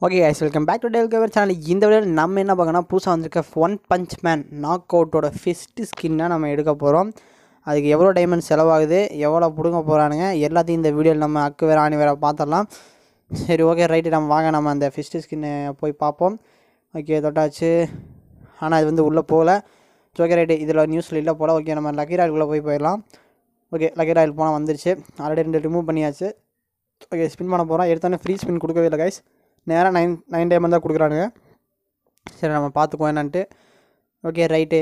Okay guys welcome back to டெல் கவர் channel இந்த வீடியோவில் நம்ம என்ன பார்க்கணும் புதுசாக வந்திருக்க ஒன் பஞ்ச் மேன் நாக் அவுட்டோட ஃபிஸ்ட்டு ஸ்கின்னை நம்ம எடுக்க போகிறோம் அதுக்கு எவ்வளோ டைமண்ட் செலவாகுது எவ்வளோ பிடுங்க போகிறானுங்க எல்லாத்தையும் இந்த வீடியோவில் நம்ம அக்கு வேறு ஆணி வேறு பார்த்துடலாம் சரி ஓகே ரைட்டு நம்ம வாங்க நம்ம அந்த ஃபிஸ்ட்டு ஸ்கின்னை போய் பார்ப்போம் ஓகே தொட்டாச்சு ஆனால் இது வந்து உள்ளே போகல ஓகே ரைட்டு இதில் நியூஸில் இல்லை போல ஓகே நம்ம லக்கி ராயலுக்குள்ளே போய் போயிடலாம் ஓகே லக்கி ராயல் போனால் வந்துருச்சு ஆல்ரெடி ரெண்டு ரிமூவ் பண்ணியாச்சு ஓகே ஸ்பின் பண்ண போகிறோம் எடுத்தோன்னே ஃப்ரீ ஸ்பின் கொடுக்கவே இல்லை கைஸ் நேராக நைன் நைன் டைமண்ட் தான் கொடுக்குறானுங்க சரி நம்ம பார்த்துக்குவோம் என்னன்ட்டு ஓகே ரைட்டு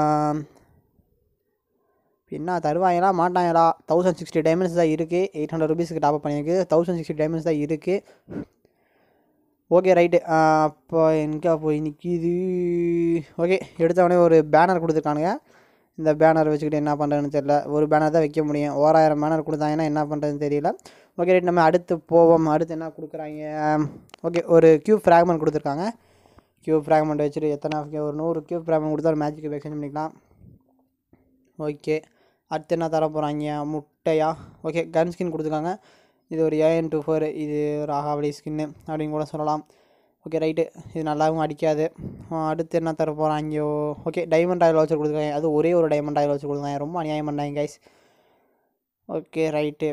என்ன தருவாங்களா மாட்டாங்களா தௌசண்ட் சிக்ஸ்டி டைமண்ட்ஸ் தான் இருக்குது எயிட் ஹண்ட்ரட் ருபீஸ்க்கு டாப் பண்ணியிருக்கு தௌசண்ட் சிக்ஸ்டி டைமண்ட்ஸ் தான் இருக்குது ஓகே ரைட்டு அப்போ எங்கே போய் நிற்கிது ஓகே எடுத்தவொடனே ஒரு பேனர் கொடுத்துருக்கானுங்க இந்த பேனர் வச்சுக்கிட்டு என்ன பண்ணுறதுன்னு தெரியல ஒரு பேனர் தான் வைக்க முடியும் ஓராயிரம் பேனர் கொடுத்தாங்கன்னா என்ன பண்ணுறதுன்னு தெரியல ஓகே ரைட் நம்ம அடுத்து போவோம் அடுத்து என்ன கொடுக்குறாங்க ஓகே ஒரு க்யூப் ஃப்ராக்மெண்ட் கொடுத்துருக்காங்க க்யூப் ஃப்ராக்மெண்ட் வச்சுட்டு எத்தனை ஒரு நூறு க்யூப் ஃப்ராக்மெண்ட் கொடுத்தா ஒரு மேஜிக் எக்ஸ்சேஞ்ச் பண்ணிக்கலாம் ஓகே அடுத்து என்ன தர போகிறாங்க முட்டையா ஓகே கன் ஸ்கின் கொடுத்துருக்காங்க இது ஒரு ஏஎன் டூ ஃபோர் இது ஒரு ஆகாவளி ஸ்கின்னு அப்படின்னு கூட சொல்லலாம் ஓகே ரைட்டு இது நல்லாவும் அடிக்காது ஆ, அடுத்து என்ன தர போகிறாங்க ஓகே டைமண்ட் ஆயில் வச்சு கொடுத்துருக்காங்க அது ஒரே ஒரு டைமண்ட் ஆயில் வச்சு கொடுத்தாங்க ரொம்ப அநியாயம் பண்ணாங்க கைஸ் ஓகே ரைட்டு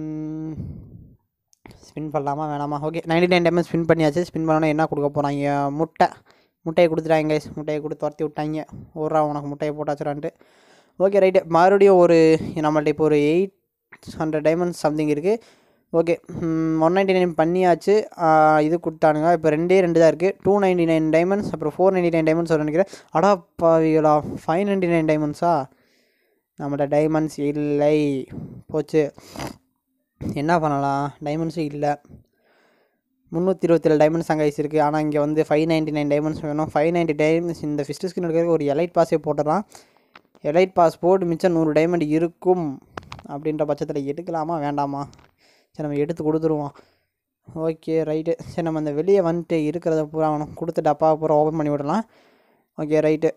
ஸ்பின் பண்ணலாமா வேணாமா okay ninety nine diamond spin பண்ணியாச்சு ஸ்பின் பண்ணோன்னா என்ன கொடுக்க போகிறாங்க முட்டை முட்டையை கொடுத்துட்டாங்க கைஸ் முட்டையை கொடுத்து துரத்தி விட்டாங்க ஓடுறா உனக்கு முட்டையை போட்டாச்சுடான்ட்டு ஓகே ரைட்டு மறுபடியும் ஒரு நம்மள்ட்ட இப்போ ஒரு எயிட் ஹண்ட்ரட் டைமண்ட்ஸ் சம்திங் இருக்குது ஓகே ஒன் நைன்டி நைன் பண்ணியாச்சு ஆ, இது கொடுத்தானுங்க இப்போ ரெண்டே ரெண்டு தான் இருக்குது டூ நைன்டி நைன் டைமண்ட்ஸ் அப்புறம் ஃபோர் நைன்டி நைன் டைமண்ட்ஸ் வரும் நினைக்கிறேன் அடா பாவிகளா ஃபைவ் நைன்டி நைன் டைமண்ட்ஸா நம்மள்ட்ட டைமண்ட்ஸ் இல்லை போச்சு என்ன பண்ணலாம் டைமண்ட்ஸும் இல்லை முந்நூற்றி இருபத்தேழு டைமண்ட்ஸ் அங்கே இருக்குது ஆனால் இங்கே வந்து ஃபைவ் நைன்ட்டி நைன் டைமண்ட்ஸ் வேணும் ஃபைவ் நைன்ட்டி டைமண்ட்ஸ் இந்த ஃபிஸ்ட்டு ஸ்கின் எடுக்கிறதுக்கு ஒரு எலைட் பாஸே போட்டுடலாம் எலைட் பாஸ் போட்டு மிச்சம் நூறு டைமண்ட் இருக்கும் அப்படின்ற பட்சத்தில் எடுக்கலாமா வேண்டாமா சரி நம்ம எடுத்து கொடுத்துருவோம் ஓகே ரைட்டு சரி நம்ம அந்த வெளியே வந்துட்டு இருக்கிறத பூரா அவனுக்கு கொடுத்து டப்பா பூரா ஓப்பன் பண்ணி விடலாம் ஓகே ரைட்டு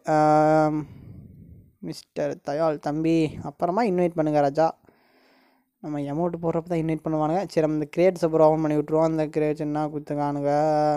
மிஸ்டர் தயாள் தம்பி அப்புறமா இன்வைட் பண்ணுங்க ராஜா நம்ம அமௌண்ட் போடுறப்ப தான் இன்வைட் பண்ணுவானுங்க சரி நம்ம இந்த கிரேட்ஸ் அப்புறம் ஓப்பன் பண்ணி விட்ருவோம் அந்த கிரேட்ஸ் என்ன கொடுத்துருக்கானுங்க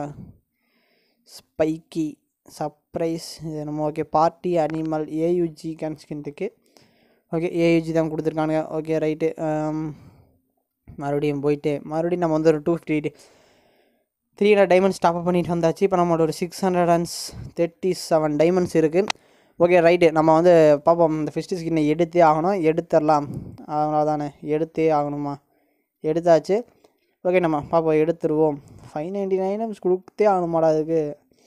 ஸ்பைக்கி சர்ப்ரைஸ் இது நம்ம ஓகே பார்ட்டி அனிமல் ஏயுஜி கன்ஸ்கின்ட்டுக்கு ஓகே ஏயுஜி தான் கொடுத்துருக்கானுங்க ஓகே ரைட்டு மறுபடியும் போயிட்டு மறுபடியும் நம்ம வந்து ஒரு two fifty three hundred diamonds top பண்ணிட்டு வந்தாச்சு இப்போ நம்மளோட ஒரு six hundred and thirty seven diamonds இருக்குது ஓகே ரைட்டு நம்ம வந்து பார்ப்போம் இந்த ஃபிஸ்ட்டு ஸ்கின்னை எடுத்தே ஆகணும் எடுத்துடலாம் அவ்வளோதானே எடுத்தே ஆகணுமா எடுத்தாச்சு ஓகே நம்ம பார்ப்போம் எடுத்துருவோம் ஃபைவ் நைன்டி நைன் கொடுத்தே ஆகணுமாடா அதுக்கு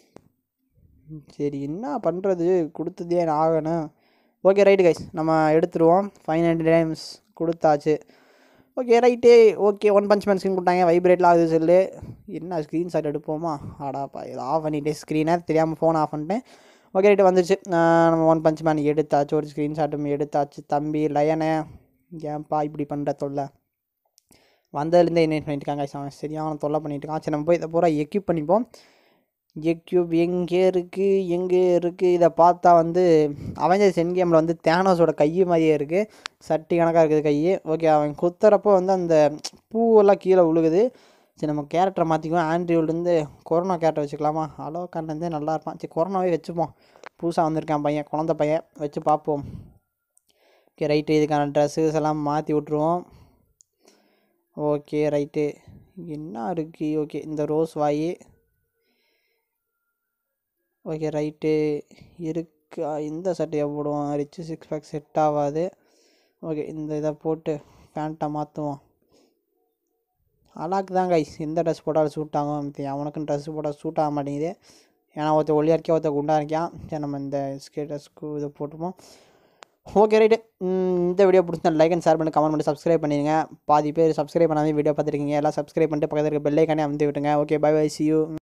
சரி என்ன பண்ணுறது கொடுத்ததே ஆகணும் ஓகே ரைட்டு கைஸ் நம்ம எடுத்துருவோம் ஃபைவ் நைன்டி டைம்ஸ் கொடுத்தாச்சு okay right okay one punch man screen கொடுத்தாங்க வைப்ரேட்டில் ஆகுது செல்லு என்ன ஸ்க்ரீன்ஷாட் எடுப்போமா ஆடாப்பா இதை ஆஃப் பண்ணிட்டே ஸ்க்ரீனை தெரியாமல் ஃபோன் ஆஃப் பண்ணிட்டேன் ஓகே ரைட்டு வந்துருச்சு ஆஹ் நம்ம ஒன் பஞ்ச் மேன் எடுத்தாச்சு ஒரு ஸ்க்ரீன்ஷாட்டும் எடுத்தாச்சு தம்பி லயனே ஏன்பா இப்படி பண்ணுற தொல்லை வந்ததுலேருந்தே இன்வைட் பண்ணிட்டுருக்காங்க guys. அவன் சரியான தொல்லை பண்ணிட்டு இருக்கான் சரி நம்ம போய் இதை பூரா எக்யூப் பண்ணிப்போம் எக்யூப் எங்கே இருக்குது எங்கே இருக்குது இதை பார்த்தா வந்து அவஞ்சர்ஸ் என் கேமில் வந்து தேனோஸோட கை மாதிரியே இருக்குது சட்டி கணக்காக இருக்குது கை ஓகே அவன் குத்துறப்போ வந்து அந்த பூவெல்லாம் கீழே விழுகுது சரி நம்ம கேரக்டரை மாற்றிக்குவோம் ஆண்ட்ரியூலேருந்து கொரோனா கேரக்டர் வச்சுக்கலாமா அலோ கண்டந்தே நல்லா இருப்பான் சரி கொரோனாவே வச்சுப்போம் புதுசாக வந்திருக்கான் பையன் குழந்த பையன் வச்சு பார்ப்போம் ஓகே ரைட்டு இதுக்கான ட்ரெஸ்ஸஸ் எல்லாம் மாற்றி விட்ருவோம் ஓகே ரைட்டு என்ன இருக்குது ஓகே இந்த ரோஸ் வாயி ஓகே ரைட்டு இருக்கா இந்த சட்டையை போடுவோம் ரிச்சு சிக்ஸ் பேக் செட் ஆகாது ஓகே இந்த இதை போட்டு பேண்ட்டை மாற்றுவோம் அலாக்கு தான் கைஸ் எந்த ட்ரெஸ் போட்டாலும் சூட் ஆகும் மித்த அவனுக்கும் ட்ரெஸ் போட்டால் சூட் ஆக மாட்டேங்குது ஏன்னா ஒருத்தர் ஒல்லியாக இருக்கே ஒருத்தர் குண்டா இருக்கான் சரி நம்ம இந்த ஸ்கேட்டஸ்க்கு இதை போட்டுப்போம் ஓகே ரைட்டு இந்த வீடியோ பிடிச்சா லைக் அண்ட் ஷேர் பண்ணி கமெண்ட் பண்ணி சப்ஸ்கிரைப் பண்ணிடுங்க பாதி பேர் சப்ஸ்கிரைப் பண்ணாமல் வீடியோ பார்த்துருக்கீங்க எல்லாம் சப்ஸ்கிரைப் பண்ணிட்டு பக்கத்தில் இருக்க பெல்லைக்கானே அமுத்தி விட்டுங்க okay bye bye see you